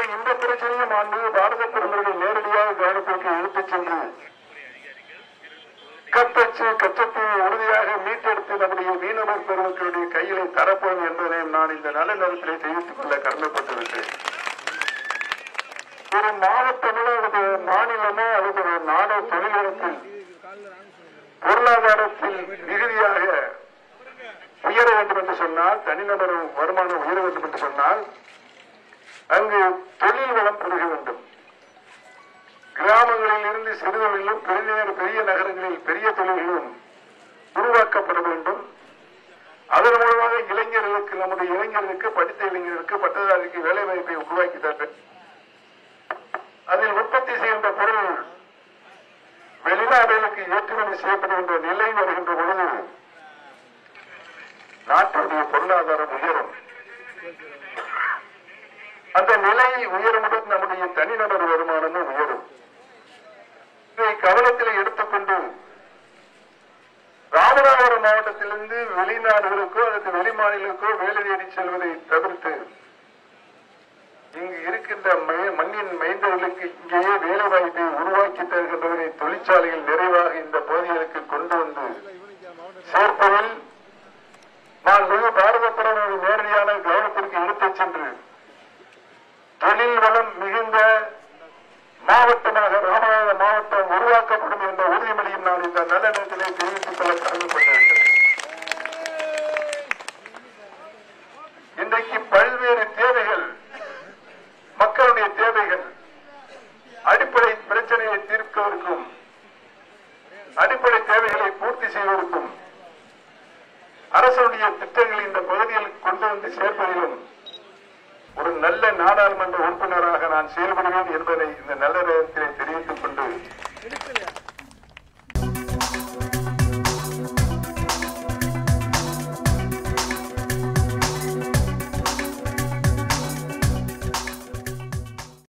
இந்த பிரச்சனையும் ஆண்டு பாரத பிரதமர்கள் நேரடியாக கவனத்திற்கு எடுத்துச் சென்று கத்தச்சு கச்சத்தை உறுதியாக மீட்டெடுத்து நம்முடைய மீனவர் பெருமக்களுடைய கையிலே தரப்போம் என்பதையும் நான் இந்த நல்ல நேரத்திலே தெரிவித்துக் கொள்ள கடமைப்பட்டுவிட்டேன் ஒரு மாவட்டமோ அல்லது மாநிலமோ அல்லது ஒரு நாடோ தொழிலிடத்தில் பொருளாதாரத்தில் மிகுதியாக உயர வேண்டும் என்று சொன்னால் தனிநபர் வருமானம் உயர வேண்டும் என்று சொன்னால் அங்கு தொழில் வளம் பெருக வேண்டும் கிராமங்களில் இருந்து சிறு தொழிலும் பெரிய பெரிய நகரங்களில் பெரிய தொழில்களும் உருவாக்கப்பட வேண்டும் அதன் மூலமாக இளைஞர்களுக்கு நம்முடைய இளைஞர்களுக்கு படித்த இளைஞர்களுக்கு பட்டதாரிக்கு வேலை வாய்ப்பை உருவாக்கி தர வேண்டும். அதில் உற்பத்தி செய்கின்ற பொருள் வெளிநாடுகளுக்கு ஏற்றுமதி செய்யப்படுகின்ற நிலை வருகின்ற பொழுது நாட்டுடைய பொருளாதாரம் உயரும் அந்த நிலை உயருமுடன் நம்முடைய தனிநபர் வருமானமும் உயரும் இதை கவனத்தில் எடுத்துக்கொண்டு ராமநாதபுரம் மாவட்டத்திலிருந்து வெளிநாடுகளுக்கோ அல்லது வெளிமாநிலங்களுக்கோ வேலை தேடி செல்வதை தவிர்த்து இங்கு இருக்கின்ற மை- மண்ணின் மைந்தர்களுக்கு இங்கேயே வேலை வாய்ப்பை உருவாக்கி தருகின்றவரை தொழிற்சாலைகள் நிறைவாக இந்த பகுதிகளுக்கு கொண்டு வந்து சேர்ப்பதில் நான் மிக பாரத பிரதமர் நேரடியான கவனத்திற்கு எடுத்துச் சென்று தொழில் வளம் மிகுந்த மாவட்டமாக ராமநாதபுரம் மாவட்டம் உருவாக்கப்படும் என்ற உறுதிமொழியும் நான் இந்த நல்ல நேரத்திலே தெரிவித்துக் கொள்ள கடமைப்பட்டிருக்கிறேன் இன்றைக்கு பல்வேறு தேவைகள் மக்களுடைய தேவைகள் அடிப்படை பிரச்சனையை தீர்ப்பதற்கும் அடிப்படை தேவைகளை பூர்த்தி செய்வதற்கும் அரசுடைய திட்டங்களை இந்த பகுதியில் கொண்டு வந்து சேர்ப்பதிலும் ஒரு நல்ல நாடாளுமன்ற உறுப்பினராக நான் செயல்படுவேன் என்பதை இந்த நல்ல நேரத்திலே தெரிவித்துக் கொண்டு